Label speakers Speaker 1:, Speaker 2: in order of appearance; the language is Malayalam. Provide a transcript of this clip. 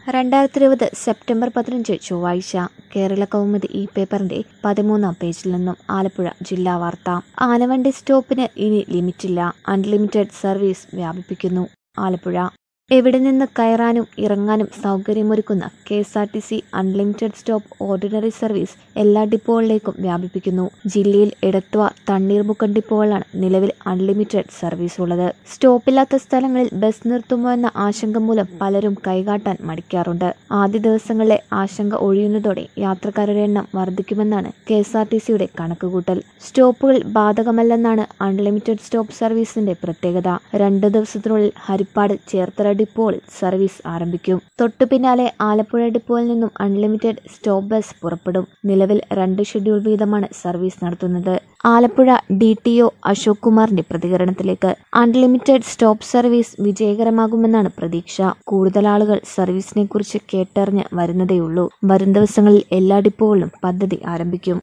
Speaker 1: രണ്ടായിരത്തി ഇരുപത് സെപ്റ്റംബർ പതിനഞ്ച് ചൊവ്വാഴ്ച കേരള കൗമുദി ഈ പേപ്പറിന്റെ പതിമൂന്നാം പേജിൽ നിന്നും ആലപ്പുഴ ജില്ലാ വാർത്ത ആനവണ്ടി സ്റ്റോപ്പിന് ഇനി ലിമിറ്റില്ല അൺലിമിറ്റഡ് സർവീസ് വ്യാപിപ്പിക്കുന്നു ആലപ്പുഴ എവിടെ നിന്ന് കയറാനും ഇറങ്ങാനും സൗകര്യമൊരുക്കുന്ന K S R T C unlimited stop ordinary service എല്ലാ ഡിപ്പോകളിലേക്കും വ്യാപിപ്പിക്കുന്നു ജില്ലയിൽ എടത്വ തണ്ണീർമുക്കം ഡിപ്പോകളാണ് നിലവിൽ അൺലിമിറ്റഡ് സർവീസ് ഉള്ളത് സ്റ്റോപ്പില്ലാത്ത സ്ഥലങ്ങളിൽ ബസ് നിർത്തുമോ എന്ന ആശങ്ക മൂലം പലരും കൈകാട്ടാൻ മടിക്കാറുണ്ട് ആദ്യ ദിവസങ്ങളിലെ ആശങ്ക ഒഴിയുന്നതോടെ യാത്രക്കാരുടെ എണ്ണം വർദ്ധിക്കുമെന്നാണ് കെ എസ് ആർ ടി സിയുടെ കണക്കുകൂട്ടൽ സ്റ്റോപ്പുകൾ ബാധകമല്ലെന്നാണ് അൺലിമിറ്റഡ് സ്റ്റോപ്പ് സർവീസിന്റെ പ്രത്യേകത രണ്ട് ദിവസത്തിനുള്ളിൽ ഹരിപ്പാട് ചേർത്തല ഡിപ്പോയിൽ സർവീസ് ആരംഭിക്കും തൊട്ടു പിന്നാലെ ആലപ്പുഴ ഡിപ്പോയിൽ നിന്നും അൺലിമിറ്റഡ് സ്റ്റോപ്പ് ബസ് പുറപ്പെടും നിലവിൽ രണ്ട് ഷെഡ്യൂൾ വീതമാണ് സർവീസ് നടത്തുന്നത് Alappuzha D T O Ashok കുമാറിന്റെ പ്രതികരണത്തിലേക്ക് അൺലിമിറ്റഡ് സ്റ്റോപ്പ് സർവീസ് വിജയകരമാകുമെന്നാണ് പ്രതീക്ഷ കൂടുതൽ ആളുകൾ സർവീസിനെ കുറിച്ച് കേട്ടറിഞ്ഞ് വരുന്നതേയുള്ളൂ വരും ദിവസങ്ങളിൽ എല്ലാ ഡിപ്പോകളിലും പദ്ധതി ആരംഭിക്കും